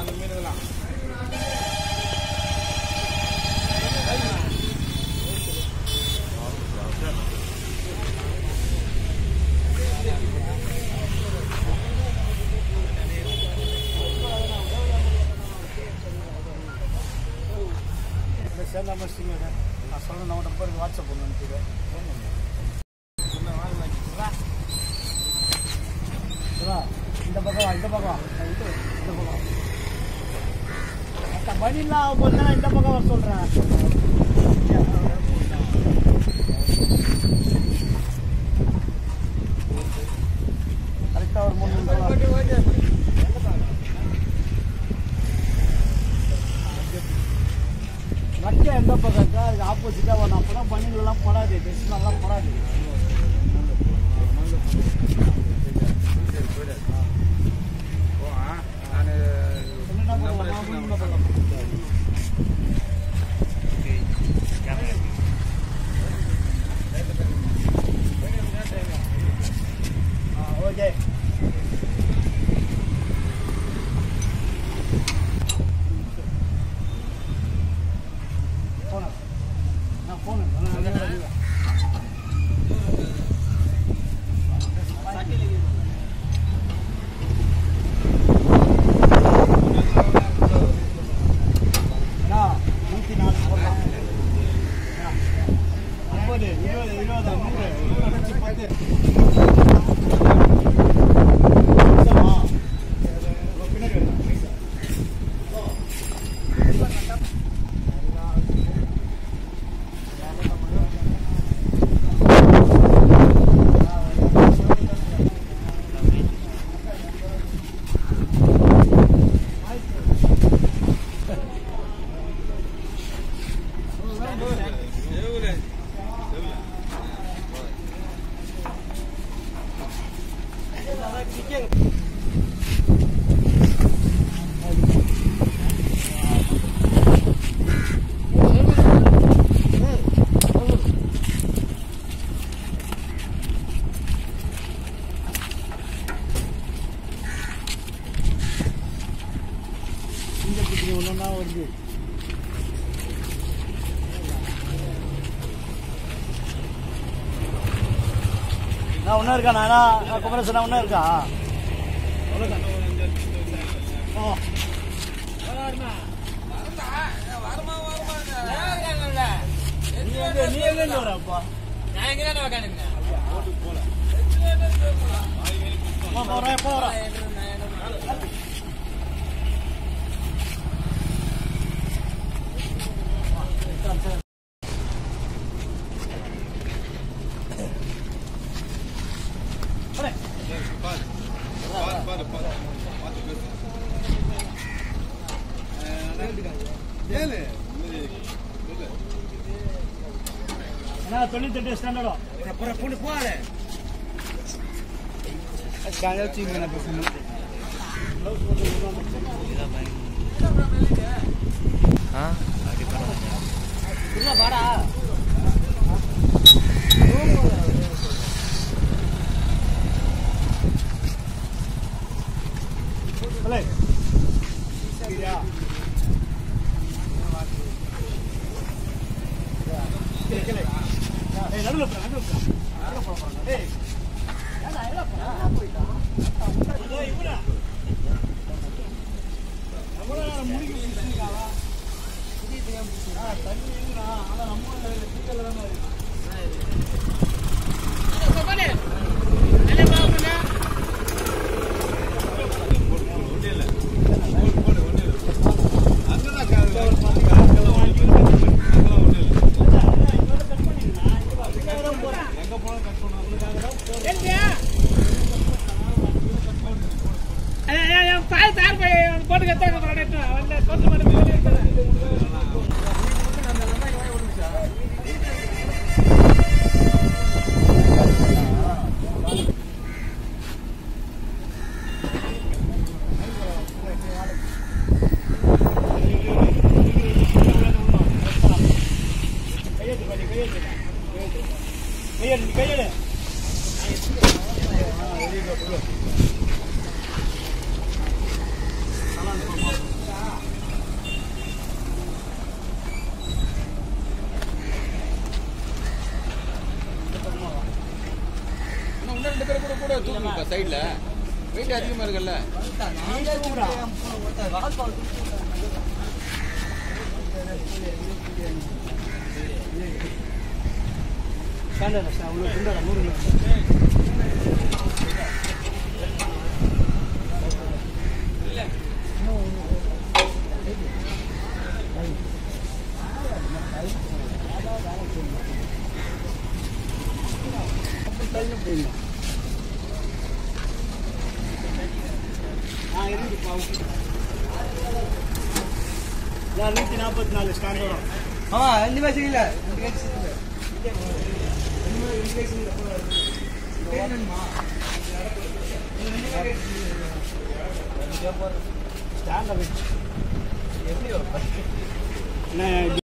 அந்த மீனுங்களாம் இல்லை சேர்ந்தா முடிச்சிங்க நான் சொல்கிறேன் நான் நம்பருக்கு வாட்ஸ்அப் பண்ணு அனுப்பிடு சிவா, இந்த பக்கம் வா, இந்த பக்கம் வா. நான் இது, இந்த பக்கம் வா. அக்கா, மணிலாம் ஆகும்போது தான் நான் இந்த பக்கம் வர சொல்கிறேன் கரெக்டாக ஒரு மூணு நிமிஷம் வைக்க எந்த பக்கம் இருக்கா அதுக்கு ஆப்போசிட்டாக வரணும் அப்போ தான் பணிகள்லாம் படாது டெஸ்ட் நல்லா படாது நான் என்னடா பண்ணலாம் என்ன பண்ணலாம் ஆ ஓகே போன நான் போன நூற்றி நாலு போடலாம் ஐம்பது இருபது இருபது நூறு நூறு அடிச்சு பத்து நிமிஷமா? உங்க பின்னாடி வருதா? இங்க குட்டி ஒன்றா வருது நான் ஒன்றும் இருக்கா நானா நான் குமரசனா ஒன்றும் இருக்கா ஓ நீ எங்க நீ எங்க வரப்பா போறேன் போறேன் ஏன்னா தொண்ணூத்தெட்டு ஸ்டாண்டர்டோ இல்ல வாடா ஹலோ சரியா ஏய் நடுவுல போடா நடுவுல போடா நடுவுல போடா போடா ஏய் ஏடா எடா போடா போய்டா ஏய் இவடா நம்மள முடிக்க முடிச்சிருக்காவா ஆ தண்ணி இருக்குடா ஆனா நம்ம சீக்கல்ல தான் இருக்கு பால் தார் போய் போட்டு கத்தாங்க வந்து கொண்டு மட்டும் போட்டு கையெழுத்து பண்ணி கையெழுத்து கையெழுத்து கையெழு நல்லா சைடுல வெயிட் அதிகமா இருக்குல்ல ஸ்டாண்டர்ட் அவ்வளோ குண்டாடா நூறு கிலோ ஆ இருக்குப்பா நான் நூற்றி நாற்பத்தி நாலு ஸ்டாண்ட் வரும் ஆமா ரெண்டு பேர் செய்யல ரெண்டு பேர் செய்யல ஸ்டாண்டை வச்சு எப்படி